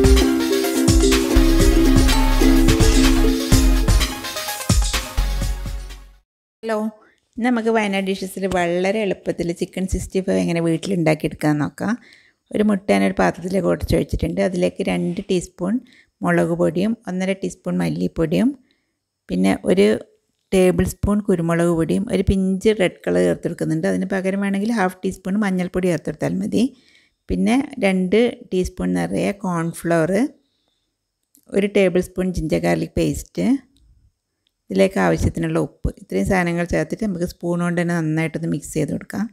hello ഇന്ന് നമുക്ക് വയനാട് ഡിഷസിൽ വളരെ എളുപ്പത്തിൽ ചിക്കൻ സിക്സ്റ്റി ഫൈവ് എങ്ങനെ വീട്ടിലുണ്ടാക്കിയെടുക്കാൻ നോക്കാം ഒരു മുട്ട ഞാനൊരു പാത്രത്തിലേക്ക് ഉടച്ച് വെച്ചിട്ടുണ്ട് അതിലേക്ക് രണ്ട് ടീസ്പൂൺ മുളക് പൊടിയും ഒന്നര ടീസ്പൂൺ മല്ലിപ്പൊടിയും പിന്നെ ഒരു ടേബിൾ സ്പൂൺ കുരുമുളക് പൊടിയും ഒരു പിഞ്ച് റെഡ് കളർ ചേർത്തെടുക്കുന്നുണ്ട് അതിന് പകരം വേണമെങ്കിൽ ഹാഫ് ടീസ്പൂൺ മഞ്ഞൾപ്പൊടി ചേർത്തെടുത്താൽ മതി പിന്നെ രണ്ട് ടീസ്പൂൺ നിറയെ കോൺഫ്ലവർ ഒരു tablespoon ginger garlic paste ഇതിലേക്ക് ആവശ്യത്തിനുള്ള ഉപ്പ് ഇത്രയും സാധനങ്ങൾ ചേർത്തിട്ട് നമുക്ക് സ്പൂൺ കൊണ്ട് തന്നെ നന്നായിട്ടൊന്ന് മിക്സ് ചെയ്ത് കൊടുക്കാം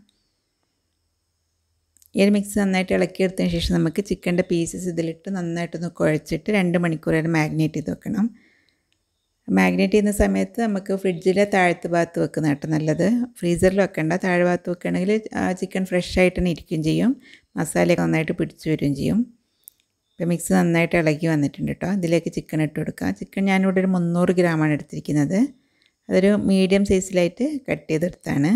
ഈ ഒരു മിക്സ് നന്നായിട്ട് ഇളക്കിയെടുത്തതിന് ശേഷം നമുക്ക് ചിക്കൻ്റെ പീസസ് ഇതിലിട്ട് നന്നായിട്ടൊന്ന് കുഴച്ചിട്ട് രണ്ട് മണിക്കൂർ വരെ മാഗ്നേറ്റ് ചെയ്ത് വെക്കണം മാഗ്നേറ്റ് ചെയ്യുന്ന സമയത്ത് നമുക്ക് ഫ്രിഡ്ജിലെ താഴത്ത് ഭാഗത്ത് വെക്കുന്ന കേട്ടോ നല്ലത് ഫ്രീസറിൽ വെക്കണ്ട താഴെ ഭാഗത്ത് വെക്കുകയാണെങ്കിൽ ചിക്കൻ ഫ്രഷ് ആയിട്ട് തന്നെ ഇരിക്കുകയും ചെയ്യും മസാലയൊക്കെ നന്നായിട്ട് പിടിച്ചു വരികയും ചെയ്യും ഇപ്പോൾ മിക്സ് നന്നായിട്ട് ഇളകി വന്നിട്ടുണ്ട് കേട്ടോ ഇതിലേക്ക് ചിക്കൻ ഇട്ട് കൊടുക്കുക ചിക്കൻ ഞാനിവിടെ ഒരു മുന്നൂറ് ഗ്രാമാണ് എടുത്തിരിക്കുന്നത് അതൊരു മീഡിയം സൈസിലായിട്ട് കട്ട് ചെയ്തെടുത്താണ്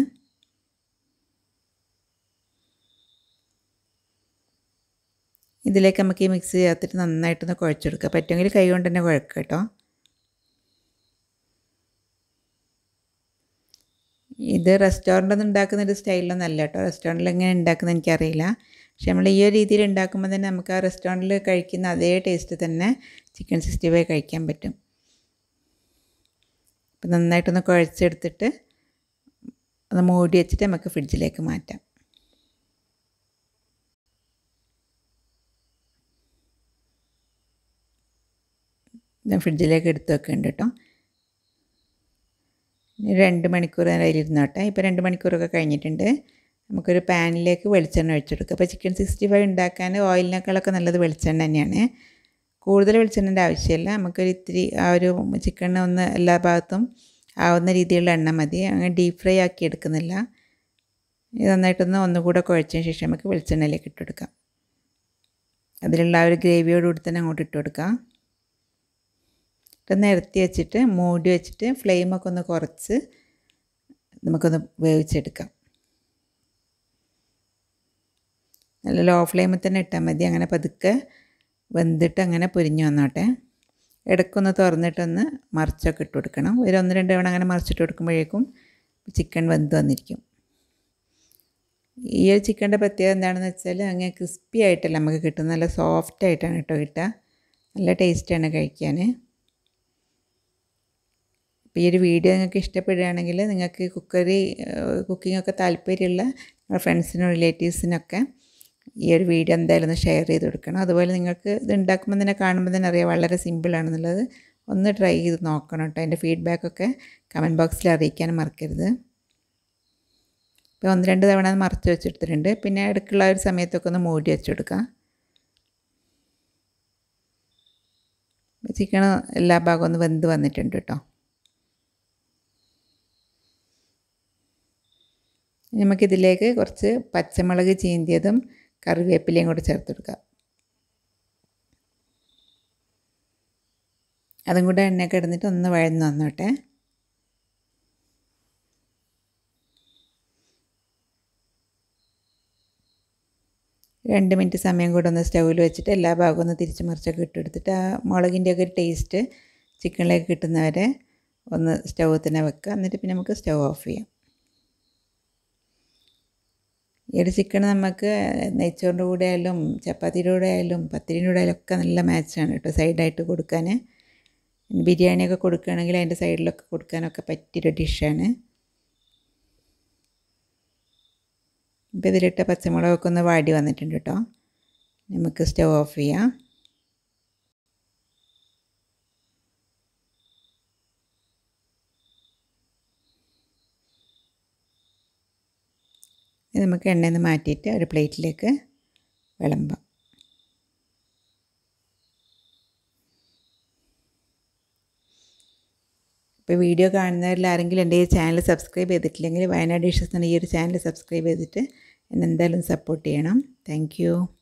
ഇതിലേക്ക് നമുക്ക് ഈ മിക്സ് ചേർത്തിട്ട് നന്നായിട്ടൊന്ന് കുഴച്ചെടുക്കുക പറ്റുമെങ്കിൽ കൈ കൊണ്ട് തന്നെ കുഴക്കുക കേട്ടോ ഇത് റെസ്റ്റോറൻറ്റിൽ നിന്ന് ഉണ്ടാക്കുന്ന ഒരു സ്റ്റൈലൊന്നും അല്ല കേട്ടോ റെസ്റ്റോറൻറ്റിൽ എങ്ങനെ ഉണ്ടാക്കുന്നത് എനിക്കറിയില്ല പക്ഷെ നമ്മൾ ഈ ഒരു രീതിയിൽ ഉണ്ടാക്കുമ്പോൾ തന്നെ നമുക്ക് ആ റെസ്റ്റോറൻറ്റിൽ കഴിക്കുന്ന അതേ ടേസ്റ്റ് തന്നെ ചിക്കൻ സിക്സ്റ്റി ഫൈവ് കഴിക്കാൻ പറ്റും അപ്പം നന്നായിട്ടൊന്ന് കുഴച്ചെടുത്തിട്ട് ഒന്ന് മൂടി വെച്ചിട്ട് നമുക്ക് ഫ്രിഡ്ജിലേക്ക് മാറ്റാം ഞാൻ ഫ്രിഡ്ജിലേക്ക് എടുത്ത് വെക്കുന്നുണ്ട് കേട്ടോ രണ്ട് മണിക്കൂർ നേരം അതിലിരുന്നോട്ടെ ഇപ്പോൾ രണ്ട് മണിക്കൂറൊക്കെ കഴിഞ്ഞിട്ടുണ്ട് നമുക്കൊരു പാനിലേക്ക് വെളിച്ചെണ്ണ ഒഴിച്ചെടുക്കുക അപ്പോൾ ചിക്കൻ സിക്സ്റ്റി ഫൈവ് ഉണ്ടാക്കാൻ ഓയിലിനേക്കാളൊക്കെ നല്ലത് വെളിച്ചെണ്ണ തന്നെയാണ് കൂടുതൽ വെളിച്ചെണ്ണൻ്റെ ആവശ്യമില്ല നമുക്കൊരു ഇത്തിരി ആ ഒരു ചിക്കൻ ഒന്ന് എല്ലാ ഭാഗത്തും ആവുന്ന രീതിയിലുള്ള എണ്ണ മതി അങ്ങനെ ഡീപ്പ് ഫ്രൈ ആക്കി എടുക്കുന്നില്ല ഇത് നന്നായിട്ടൊന്ന് ഒന്നുകൂടെ കുഴച്ചതിന് ശേഷം നമുക്ക് വെളിച്ചെണ്ണയിലേക്ക് ഇട്ട് കൊടുക്കാം അതിലുള്ള ആ ഒരു ഗ്രേവിയോടുകൂടി തന്നെ അങ്ങോട്ട് ഇട്ട് കൊടുക്കാം ഇട്ട് നിരത്തി വെച്ചിട്ട് മൂടി വെച്ചിട്ട് ഫ്ലെയിമൊക്കെ ഒന്ന് കുറച്ച് നമുക്കൊന്ന് വേവിച്ചെടുക്കാം നല്ല ലോ ഫ്ലെയിമിൽ തന്നെ ഇട്ടാൽ മതി അങ്ങനെ പതുക്കെ വെന്തിട്ട് അങ്ങനെ പൊരിഞ്ഞു വന്നോട്ടെ ഇടയ്ക്കൊന്ന് തുറന്നിട്ടൊന്ന് മറിച്ചൊക്കെ ഇട്ട് കൊടുക്കണം ഒരു ഒന്ന് രണ്ട് തവണ അങ്ങനെ മറിച്ചിട്ട് കൊടുക്കുമ്പോഴേക്കും ചിക്കൻ വെന്ത് വന്നിരിക്കും ഈ ഒരു ചിക്കൻ്റെ പ്രത്യേകത എന്താണെന്ന് വെച്ചാൽ അങ്ങനെ ക്രിസ്പി ആയിട്ടല്ല നമുക്ക് കിട്ടുന്നത് നല്ല സോഫ്റ്റ് ആയിട്ടാണ് കേട്ടോ കിട്ടുക നല്ല ടേസ്റ്റാണ് കഴിക്കാൻ അപ്പോൾ ഈ ഒരു വീഡിയോ നിങ്ങൾക്ക് ഇഷ്ടപ്പെടുകയാണെങ്കിൽ നിങ്ങൾക്ക് കുക്കറി കുക്കിംഗ് ഒക്കെ താല്പര്യമുള്ള നിങ്ങളുടെ ഫ്രണ്ട്സിനും റിലേറ്റീവ്സിനൊക്കെ ഈ ഒരു വീഡിയോ എന്തായാലും ഒന്ന് ഷെയർ ചെയ്ത് കൊടുക്കണം അതുപോലെ നിങ്ങൾക്ക് ഇത് ഉണ്ടാക്കുമ്പോൾ തന്നെ കാണുമ്പോൾ തന്നെ അറിയാം വളരെ സിമ്പിളാണെന്നുള്ളത് ഒന്ന് ട്രൈ ചെയ്ത് നോക്കണം കേട്ടോ അതിൻ്റെ ഫീഡ്ബാക്കൊക്കെ കമൻറ്റ് ബോക്സിൽ അറിയിക്കാനും മറക്കരുത് ഇപ്പോൾ ഒന്ന് രണ്ട് തവണ അത് മറച്ച് വെച്ചെടുത്തിട്ടുണ്ട് പിന്നെ ഇടയ്ക്കുള്ള ഒരു സമയത്തൊക്കെ ഒന്ന് മൂടി വെച്ചെടുക്കാം ചിക്കൻ എല്ലാ ഭാഗവും ഒന്ന് വെന്ത് വന്നിട്ടുണ്ട് കേട്ടോ നമുക്കിതിലേക്ക് കുറച്ച് പച്ചമുളക് ചീന്തിയതും കറിവേപ്പിലയും കൂടെ ചേർത്ത് കൊടുക്കുക അതും കൂടെ എണ്ണ കിടന്നിട്ട് ഒന്ന് വഴന്ന് വന്നോട്ടെ രണ്ട് മിനിറ്റ് സമയം കൂടെ ഒന്ന് സ്റ്റൗവിൽ വെച്ചിട്ട് എല്ലാ ഭാഗവും ഒന്ന് തിരിച്ച് മറിച്ചൊക്കെ ഇട്ടെടുത്തിട്ട് ആ മുളകിൻ്റെയൊക്കെ ഒരു ടേസ്റ്റ് ചിക്കനിലേക്ക് കിട്ടുന്നവരെ ഒന്ന് സ്റ്റൗവിൽ തന്നെ വെക്കുക എന്നിട്ട് പിന്നെ നമുക്ക് സ്റ്റൗ ഓഫ് ചെയ്യാം ഈ ഒരു ചിക്കൻ നമുക്ക് നെയ്ച്ചോറിൻ്റെ കൂടെ ആയാലും ചപ്പാത്തിയുടെ കൂടെ ആയാലും പത്തിരിൻ്റെ കൂടെ ആയാലും ഒക്കെ നല്ല മാച്ചാണ് കേട്ടോ സൈഡായിട്ട് കൊടുക്കാൻ ബിരിയാണിയൊക്കെ കൊടുക്കുകയാണെങ്കിൽ അതിൻ്റെ സൈഡിലൊക്കെ കൊടുക്കാനൊക്കെ പറ്റിയൊരു ഡിഷാണ് ഇപ്പോൾ ഇതിലിട്ട പച്ചമുളകൊക്കെ ഒന്ന് വാടി വന്നിട്ടുണ്ട് കേട്ടോ നമുക്ക് സ്റ്റവ് ഓഫ് ചെയ്യാം ഇത് നമുക്ക് എണ്ണയിൽ നിന്ന് മാറ്റിയിട്ട് ഒരു പ്ലേറ്റിലേക്ക് വിളമ്പാം ഇപ്പോൾ വീഡിയോ കാണുന്നവരിൽ ആരെങ്കിലും എൻ്റെ ഈ ചാനൽ സബ്സ്ക്രൈബ് ചെയ്തിട്ടില്ലെങ്കിൽ വയനാട് ഡിഷസ് എന്ന ഈ ഒരു ചാനൽ സബ്സ്ക്രൈബ് ചെയ്തിട്ട് എന്നെ എന്തായാലും സപ്പോർട്ട് ചെയ്യണം താങ്ക്